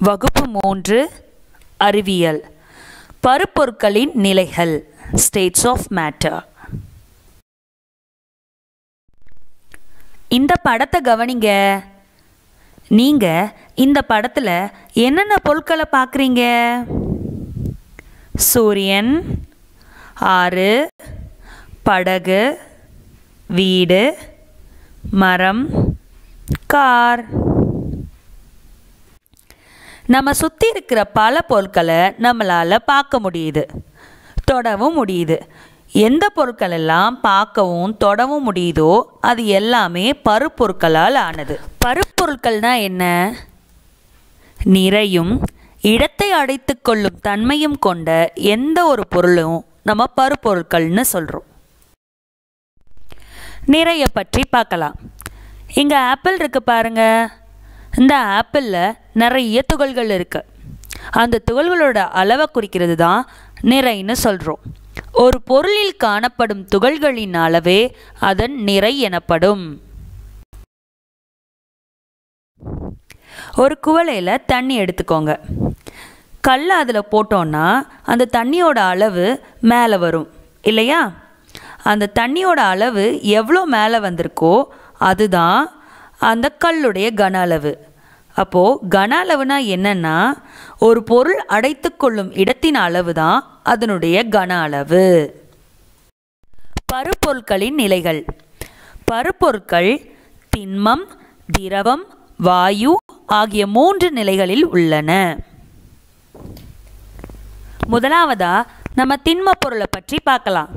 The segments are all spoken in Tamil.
வகுப்பு மூன்று அறிவியல் பருப்பொருட்களின் நிலைகள் ஸ்டேட்ஸ் ஆஃப் மேட்டர் இந்த படத்தை கவனிங்க நீங்க இந்த படத்துல என்னென்ன பொருட்களை பார்க்குறீங்க சூரியன் ஆறு படகு வீடு மரம் கார் நம்ம சுற்றி இருக்கிற பல பொருட்களை நம்மளால் பார்க்க முடியுது தொடவும் முடியுது எந்த பொருட்கள் எல்லாம் பார்க்கவும் தொடவும் முடியுதோ அது எல்லாமே பருப்பொருட்களால் ஆனது பருப்பொருட்கள்னா என்ன நிறையும் இடத்தை அடைத்துக் கொள்ளும் தன்மையும் கொண்ட எந்த ஒரு பொருளும் நம்ம பருப்பொருட்கள்னு சொல்கிறோம் நிறைய பற்றி பார்க்கலாம் இங்கே ஆப்பிள் இருக்கு பாருங்க இந்த ஆப்பிளில் நிறைய துகள்கள் இருக்கு அந்த துகள்களோட அளவை குறிக்கிறது தான் நிறைன்னு சொல்கிறோம் ஒரு பொருளில் காணப்படும் துகள்களின் அளவே அதன் நிறை எனப்படும் ஒரு குவளையில் தண்ணி எடுத்துக்கோங்க கல் அதில் போட்டோன்னா அந்த தண்ணியோட அளவு மேலே வரும் இல்லையா அந்த தண்ணியோட அளவு எவ்வளோ மேலே வந்திருக்கோ அதுதான் அந்த கல்லுடைய கன அளவு அப்போது கன அளவுனா என்னன்னா ஒரு பொருள் அடைத்து கொள்ளும் இடத்தின் அளவு தான் அதனுடைய கன அளவு பருப்பொருட்களின் நிலைகள் பருப்பொருட்கள் திண்மம் திரவம் வாயு ஆகிய மூன்று நிலைகளில் உள்ளன முதலாவதா நம்ம திண்ம பொருளை பற்றி பார்க்கலாம்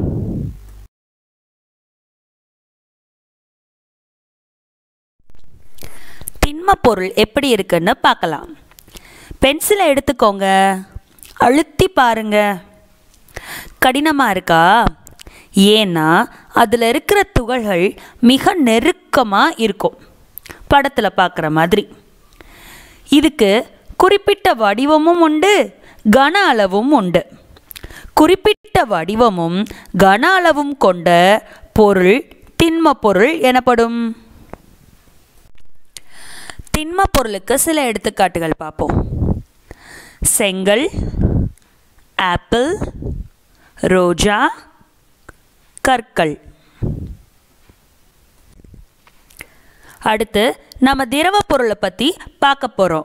திண்ம பொருள் எப்படி இருக்குன்னு பார்க்கலாம் பென்சிலை எடுத்துக்கோங்க அழுத்தி பாருங்க கடினமாக இருக்கா ஏன்னா அதில் இருக்கிற துகள்கள் மிக நெருக்கமாக இருக்கும் படத்தில் பார்க்குற மாதிரி இதுக்கு குறிப்பிட்ட வடிவமும் உண்டு கன அளவும் உண்டு குறிப்பிட்ட வடிவமும் கன அளவும் கொண்ட பொருள் திண்ம பொருள் எனப்படும் திண்ம பொருளுக்கு சில எடுத்துக்காட்டுகள் பார்ப்போம் செங்கல் ஆப்பிள் ரோஜா கற்கள் அடுத்து நம்ம திரவ பொருளை பற்றி பார்க்க போகிறோம்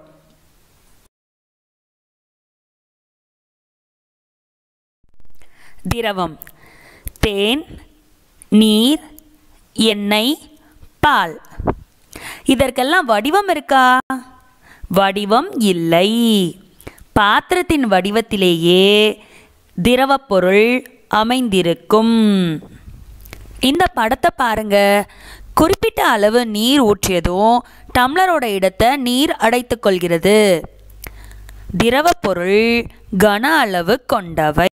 திரவம் தேன் நீர் எண்ணெய் பால் இதற்கெல்லாம் வடிவம் இருக்கா வடிவம் இல்லை பாத்திரத்தின் வடிவத்திலேயே திரவப் பொருள் அமைந்திருக்கும் இந்த படத்தை பாருங்க குறிப்பிட்ட அளவு நீர் ஊற்றியதும் டம்ளரோட இடத்தை நீர் அடைத்து கொள்கிறது திரவப் பொருள் கன அளவு கொண்டவை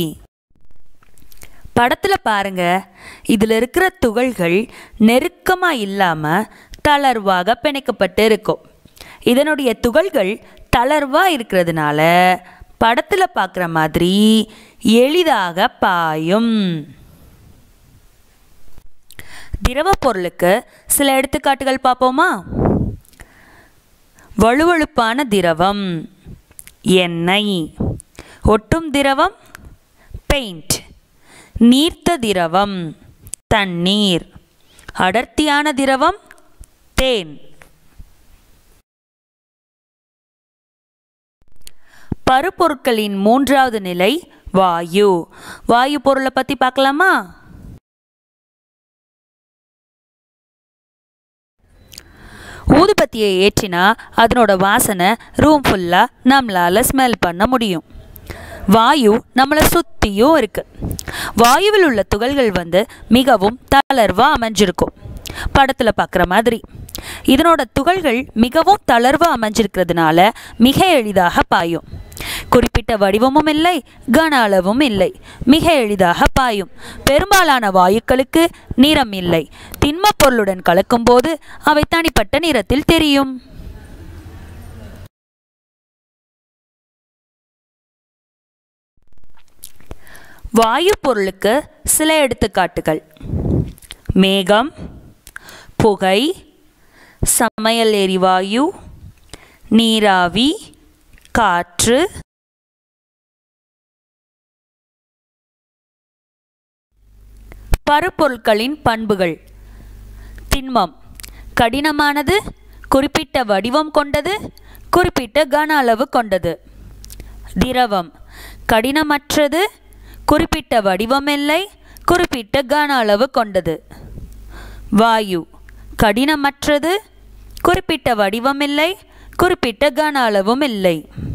படத்தில் பாருங்க இதில் இருக்கிற துகள்கள் நெருக்கமாக இல்லாமல் தளர்வாக பிணைக்கப்பட்டு இருக்கும் இதனுடைய துகள்கள் தளர்வாக இருக்கிறதுனால படத்தில் பார்க்குற மாதிரி எளிதாக பாயும் திரவ பொருளுக்கு சில எடுத்துக்காட்டுகள் பார்ப்போமா வழுவழுப்பான திரவம் எண்ணெய் ஒட்டும் திரவம் பெயிண்ட் நீர்த்த திரவம் தண்ணீர் அடர்த்தியான திரவம் தேன் பருப்பொருட்களின் மூன்றாவது நிலை வாயு வாயு பொருளை பற்றி பார்க்கலாமா ஊதுபத்தியை ஏற்றினா அதனோட வாசனை ரூம் ஃபுல்லாக நம்மளால் ஸ்மெல் பண்ண முடியும் வாயு நம்மளை சுற்றியும் இருக்குது வாயுவில் உள்ள துகள்கள் வந்து மிகவும் தளர்வாக அமைஞ்சிருக்கும் படத்தில் பார்க்குற மாதிரி இதனோட துகள்கள் மிகவும் தளர்வாக அமைஞ்சிருக்கிறதுனால மிக எளிதாக பாயும் குறிப்பிட்ட வடிவமும் இல்லை கன அளவும் இல்லை மிக எளிதாக பாயும் பெரும்பாலான வாயுக்களுக்கு நிறம் இல்லை திண்மப் பொருளுடன் கலக்கும்போது அவை தனிப்பட்ட நிறத்தில் தெரியும் வாயு பொருளுக்கு சில எடுத்துக்காட்டுகள் மேகம் புகை சமையல் எரிவாயு நீராவி காற்று பருப்பொருட்களின் பண்புகள் திண்மம் கடினமானது குறிப்பிட்ட வடிவம் கொண்டது குறிப்பிட்ட கன அளவு கொண்டது திரவம் கடினமற்றது குறிப்பிட்ட வடிவமில்லை குறிப்பிட்ட கன அளவு கொண்டது வாயு கடினமற்றது குறிப்பிட்ட வடிவமில்லை குறிப்பிட்ட கன அளவும் இல்லை